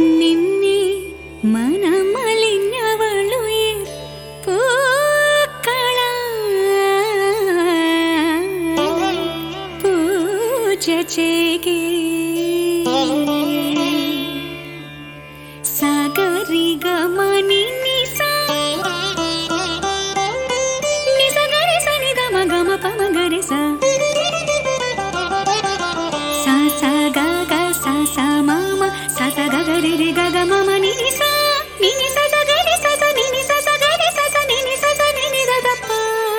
നിന്നെ മനമലിഞ്ഞവളുയിർ പൂക്കള പൂജ ചെയ്കേ സഗരിഗ മനി നിസ നിസ ഗരി സ നി ഗ మ గ మ ప మ గరి స స స గ గ స స మ మ స స గ గ రి రి గ గ మ మ ని ని స ని ని స స గ రి స స ని ని స స గ రి స స ని ని స స ని ని ద ద ప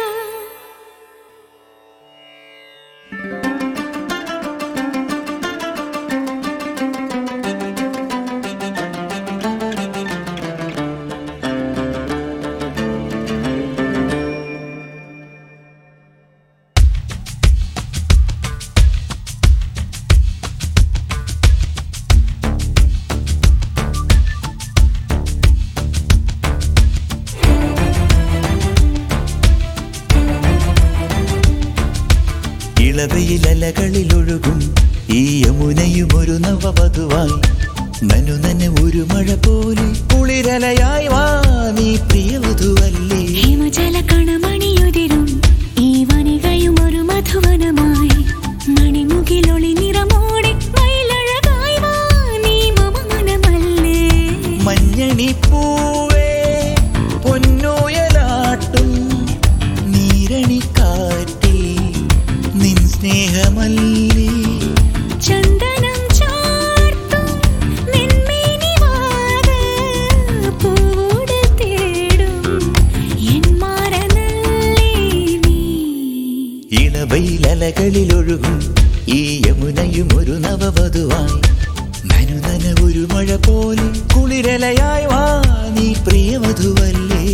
ഇളവയിലലകളിലൊഴുകും ഈ യമുനയും ഒരു നവവധുവായി നനു നന ഒരു മഴ പോലെ കുളിരലയായി വാ നീ പ്രിയവധുവല്ലേ ഹിമജല കണമണിയുതിരും ഈ വനികയും ഒരു മധുവനമായി മണിമുകിലൊളി നിറമോടെ മയിലഴകായി വാ നീ മമ മനമല്ലേ മഞ്ഞണി പൂവേ പൊന്നോയലാട്ടും നീരണിക്കാറ്റേ നിൻ സ്നേഹമല്ലേ ചന്ദനം ചാർത്തും നിന്മേനിവാത് പൂവോട് തേടും എൻ മാറനല്ലേ നീ ഇളവയിലലകളിലൊഴുകും ഈ യമുനയും ഒരു നവവധുവായി നനു നന ഒരു മഴ പോലെ കുളിരലയായി വാ നീ പ്രിയവധുവല്ലേ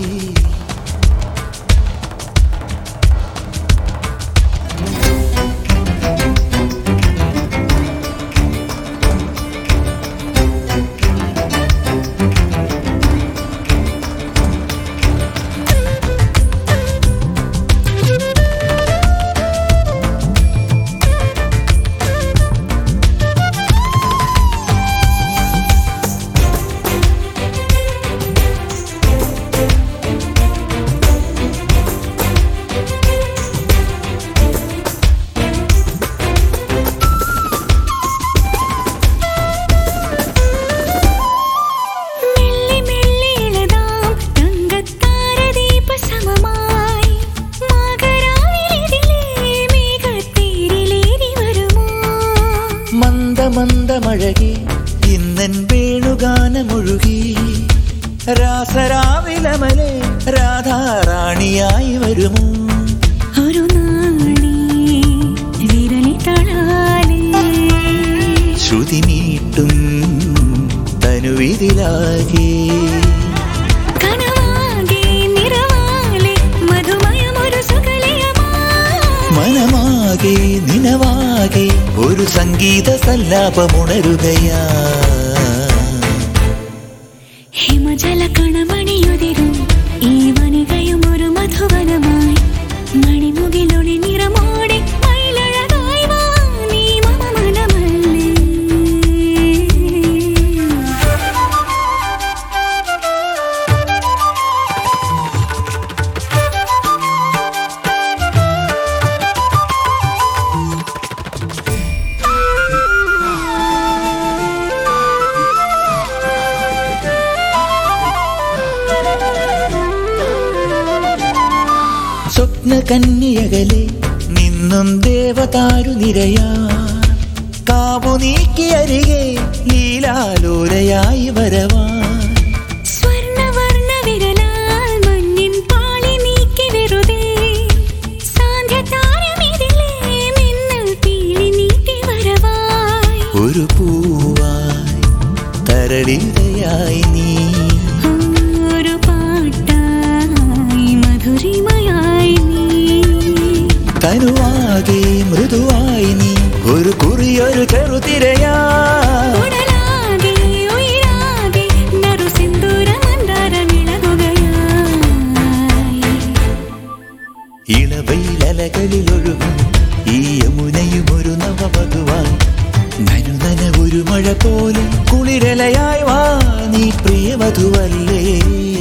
മെല്ലെ മെല്ലെ ഇളതാം തങ്കത്താരദീപസമമായി മകരാവിലിതിലേ മേഘത്തേരിലേറി വരുമോ മന്ദമന്ദമഴകി ഇന്നൻ വേണുഗാനമൊഴുകി രാസരാവിലമലെ രാധാറാണിയായി വരുമോ ഒരു നാളി വിരലി തളാലേ ശ്രുതി നീട്ടും തനുവിതിലാകെ കനവാകെ നിറവാലെ മധുമയമൊരു സുഖലയമായി മനമാകെ നിനവാകെ ഒരു സംഗീത സല്ലാപമുണരുകയാ ഹിമജല കണമണിയുതിരും ഈ വനികയും ഒരു മധുവനമായി മണിമുകിലൊളി നിറമോടെ മയിലഴകായി വാ നീ മമ മനമല്ലേ സ്വപ്ന കന്യകലെ നിന്നും ദേവതാരു നിരയാ കാവു നീക്കിയരികെ ലീലാലോലയായി വരവാ സ്വർണ്ണവർണ്ണ വിരലാൽ മഞ്ഞിൻ പാളി നീക്കി വെറുതെ സാന്ധ്യതാരമിതിലേ മിന്നൽ പീലി നീട്ടി വരവായി ഒരു പൂവായി തരളിതയായി നീ ഒരു പാട്ടായി മധുരിമയായി നീ തനുവാകെ മൃദുവായി നീ ഒരു കുറിയൊരു ചെറുതിരയാ ഉടലാകെ ഉയരാകെ നറു സിന്ദൂര മന്ദാരമിളകുകയായി ഇളവയിലലകളിലൊഴുകും ഈ യമുനയും ഒരു നവവധുവായി നനുനന ഒരു മഴ പോലെ കുളിരലയായി വാ നീ പ്രിയവധുവല്ലേ